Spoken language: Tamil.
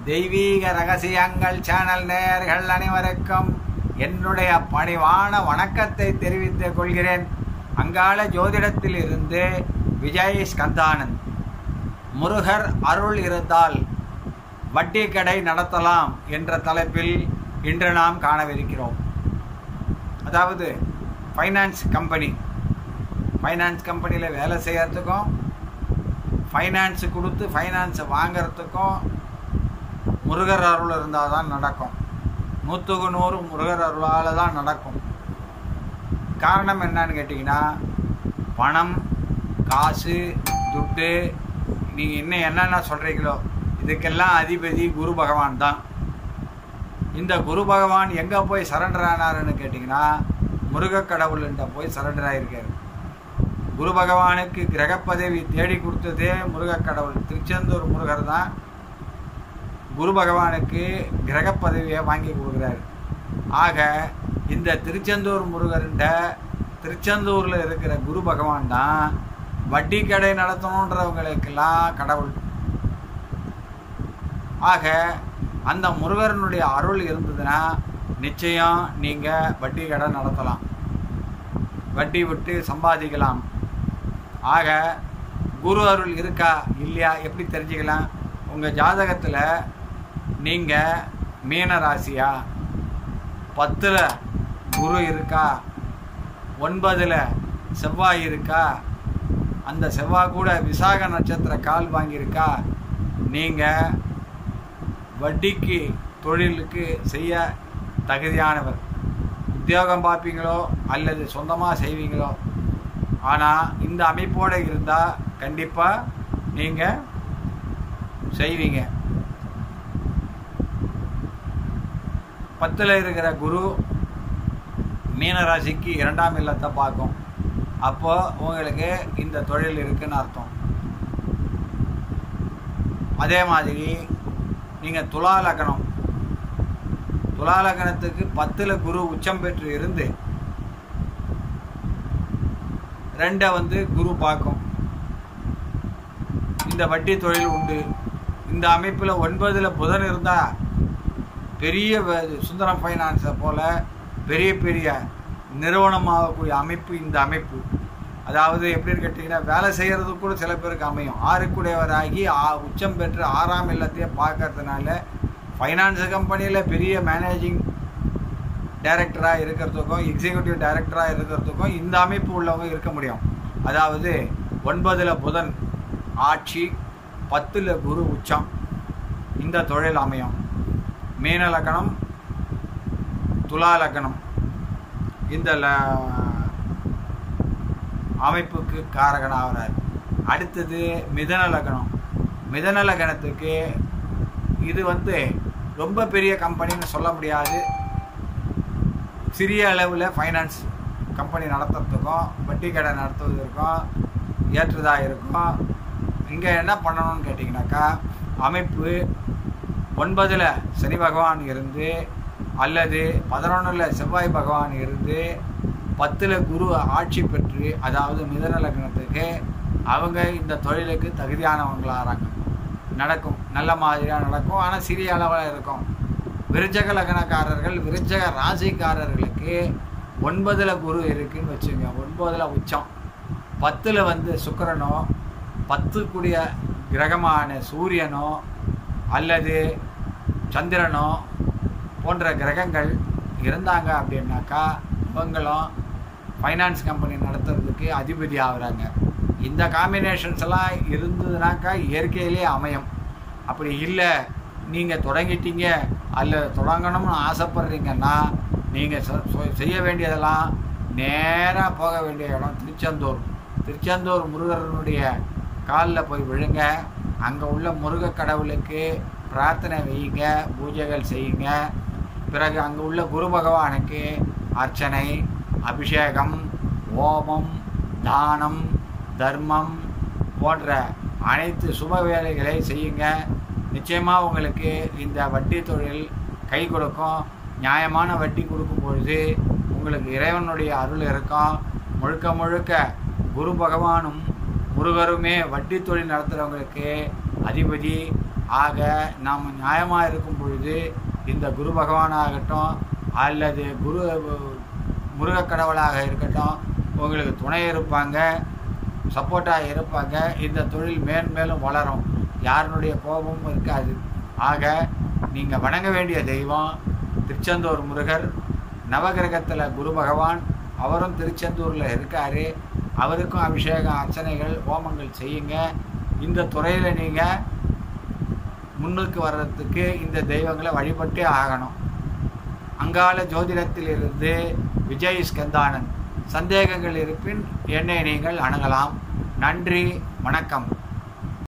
தெய்வீக ரகசியங்கள் சேனல் நேயர்கள் அனைவருக்கும் என்னுடைய பணிவான வணக்கத்தை தெரிவித்துக் கொள்கிறேன் அங்காள ஜோதிடத்தில் இருந்து விஜய் ஸ்கந்தானந்த் முருகர் அருள் இருந்தால் வட்டி கடை நடத்தலாம் என்ற தலைப்பில் இன்று நாம் காணவிருக்கிறோம் அதாவது ஃபைனான்ஸ் கம்பெனி ஃபைனான்ஸ் கம்பெனியில் வேலை செய்யறதுக்கும் ஃபைனான்ஸ் கொடுத்து ஃபைனான்ஸை வாங்கிறதுக்கும் முருகர் அருள் இருந்தால் தான் நடக்கும் நூற்றுக்கு நூறு முருகர் அருளால் தான் நடக்கும் காரணம் என்னன்னு கேட்டிங்கன்னா பணம் காசு துட்டு நீங்கள் இன்னும் என்னென்ன சொல்கிறீங்களோ இதுக்கெல்லாம் அதிபதி குரு பகவான் தான் இந்த குரு பகவான் எங்கே போய் சரண்டர் ஆனாருன்னு கேட்டிங்கன்னா முருகக் கடவுள்கிட்ட போய் சரண்டர் ஆகியிருக்காரு குரு பகவானுக்கு கிரக பதவி தேடி கொடுத்ததே முருகக் கடவுள் திருச்செந்தூர் முருகர் தான் குரு பகவானுக்கு கிரக பதவியை வாங்கி கொடுக்குறாரு ஆக இந்த திருச்செந்தூர் முருகர்கிட்ட திருச்செந்தூரில் இருக்கிற குரு பகவான் தான் வட்டி கடை நடத்தணுன்றவங்களுக்கெல்லாம் கடவுள் ஆக அந்த முருகரனுடைய அருள் இருந்ததுன்னா நிச்சயம் நீங்கள் வட்டி கடை நடத்தலாம் வட்டி விட்டு சம்பாதிக்கலாம் ஆக குரு அருள் இருக்கா இல்லையா எப்படி தெரிஞ்சுக்கலாம் உங்கள் ஜாதகத்தில் நீங்கள் மீன ராசியா பத்தில் குரு இருக்கா ஒன்பதில் செவ்வாய் இருக்கா அந்த செவ்வாய் கூட விசாக நட்சத்திர கால் வாங்கியிருக்கா நீங்கள் வட்டிக்கு தொழிலுக்கு செய்ய தகுதியானவர் உத்தியோகம் பார்ப்பீங்களோ அல்லது சொந்தமாக செய்வீங்களோ ஆனால் இந்த அமைப்போடு இருந்தால் கண்டிப்பாக நீங்கள் செய்வீங்க பத்தில் இருக்கிற குரு மீனராசிக்கு இரண்டாம் இல்லத்தை பார்க்கும் அப்போ உங்களுக்கு இந்த தொழில் இருக்குன்னு அர்த்தம் அதே மாதிரி நீங்கள் துலா லக்னம் துலா லக்னத்துக்கு பத்தில் குரு உச்சம் பெற்று இருந்து ரெண்டை வந்து குரு பார்க்கும் இந்த வட்டி தொழில் உண்டு இந்த அமைப்பில் ஒன்பதில் புதன் இருந்தால் பெரிய சுந்தரம் ஃபைனான்ஸை போல் பெரிய பெரிய நிறுவனமாகக்கூடிய அமைப்பு இந்த அமைப்பு அதாவது எப்படின்னு கேட்டிங்கன்னா வேலை செய்கிறதுக்கு கூட சில பேருக்கு அமையும் ஆறுக்குடையவராகி ஆ உச்சம் பெற்று ஆறாம் இல்லத்தையே பார்க்கறதுனால ஃபைனான்ஸ் கம்பெனியில் பெரிய மேனேஜிங் டைரக்டராக இருக்கிறதுக்கும் எக்ஸிக்யூட்டிவ் டைரக்டராக இருக்கிறதுக்கும் இந்த அமைப்பு உள்ளவங்க இருக்க முடியும் அதாவது ஒன்பதில் புதன் ஆட்சி பத்தில் குரு உச்சம் இந்த தொழில் அமையும் மீன லக்கணம் துலா லக்கணம் இந்த அமைப்புக்கு காரகனாகிறார் அடுத்தது மிதன லக்கணம் மிதன லக்கணத்துக்கு இது வந்து ரொம்ப பெரிய கம்பெனின்னு சொல்ல முடியாது சிறிய அளவில் ஃபைனான்ஸ் கம்பெனி நடத்துறதுக்கும் வட்டி கடை நடத்துவதற்கும் ஏற்றதாக இருக்கும் இங்கே என்ன பண்ணணும்னு கேட்டிங்கனாக்கா அமைப்பு ஒன்பதில் சனி பகவான் இருந்து அல்லது பதினொன்றில் செவ்வாய் பகவான் இருந்து பத்தில் குரு ஆட்சி பெற்று அதாவது மிதன லக்னத்துக்கு அவங்க இந்த தொழிலுக்கு தகுதியானவங்களாகிறாங்க நடக்கும் நல்ல மாதிரியாக நடக்கும் ஆனால் சிறிய அளவில் இருக்கும் விருச்சக லக்னக்காரர்கள் விருச்சக ராசிக்காரர்களுக்கு ஒன்பதில் குரு இருக்குன்னு வச்சுங்க ஒன்பதில் உச்சம் பத்தில் வந்து சுக்கரனோ பத்துக்குடிய கிரகமான சூரியனோ அல்லது சந்திரனோ போன்ற கிரகங்கள் இருந்தாங்க அப்படின்னாக்கா இவங்களும் ஃபைனான்ஸ் கம்பெனி நடத்துறதுக்கு அதிபதி ஆகுறாங்க இந்த காம்பினேஷன்ஸ் எல்லாம் இருந்ததுனாக்கா இயற்கையிலே அமையும் அப்படி இல்லை நீங்கள் தொடங்கிட்டீங்க அல்லது தொடங்கணும்னு ஆசைப்படுறீங்கன்னா நீங்கள் செய்ய வேண்டியதெல்லாம் நேராக போக வேண்டிய இடம் திருச்செந்தூர் திருச்செந்தூர் முருகரனுடைய காலில் போய் விழுங்க அங்கே உள்ள முருக கடவுளுக்கு பிரார்த்தனை வையுங்க பூஜைகள் செய்யுங்க பிறகு அங்கே உள்ள குரு பகவானுக்கு அர்ச்சனை அபிஷேகம் ஓமம் தானம் தர்மம் போன்ற அனைத்து சுப வேலைகளை செய்யுங்க நிச்சயமாக உங்களுக்கு இந்த வட்டி தொழில் கை கொடுக்கும் நியாயமான வட்டி கொடுக்கும் பொழுது உங்களுக்கு இறைவனுடைய அருள் இருக்கும் முழுக்க முழுக்க குரு பகவானும் முருகருமே வட்டி தொழில் நடத்துகிறவங்களுக்கு அதிபதி ஆக நாம் நியாயமாக இருக்கும் பொழுது இந்த குரு பகவானாகட்டும் அல்லது குரு முருகக் கடவுளாக இருக்கட்டும் உங்களுக்கு துணை இருப்பாங்க சப்போர்ட்டாக இருப்பாங்க இந்த தொழில் மேன்மேலும் வளரும் யாருடைய கோபமும் இருக்காது ஆக நீங்கள் வணங்க வேண்டிய தெய்வம் திருச்செந்தூர் முருகர் நவகிரகத்தில் குரு பகவான் அவரும் திருச்செந்தூரில் இருக்கார் அவருக்கும் அபிஷேகம் அர்ச்சனைகள் ஹோமங்கள் செய்யுங்க இந்த துறையில் நீங்கள் முன்னுக்கு வர்றதுக்கு இந்த தெய்வங்களை வழிபட்டே ஆகணும் அங்கால ஜோதிடத்திலிருந்து விஜய் ஸ்கந்தானந்த் சந்தேகங்கள் இருப்பின் என்னை நீங்கள் அணுகலாம் நன்றி வணக்கம்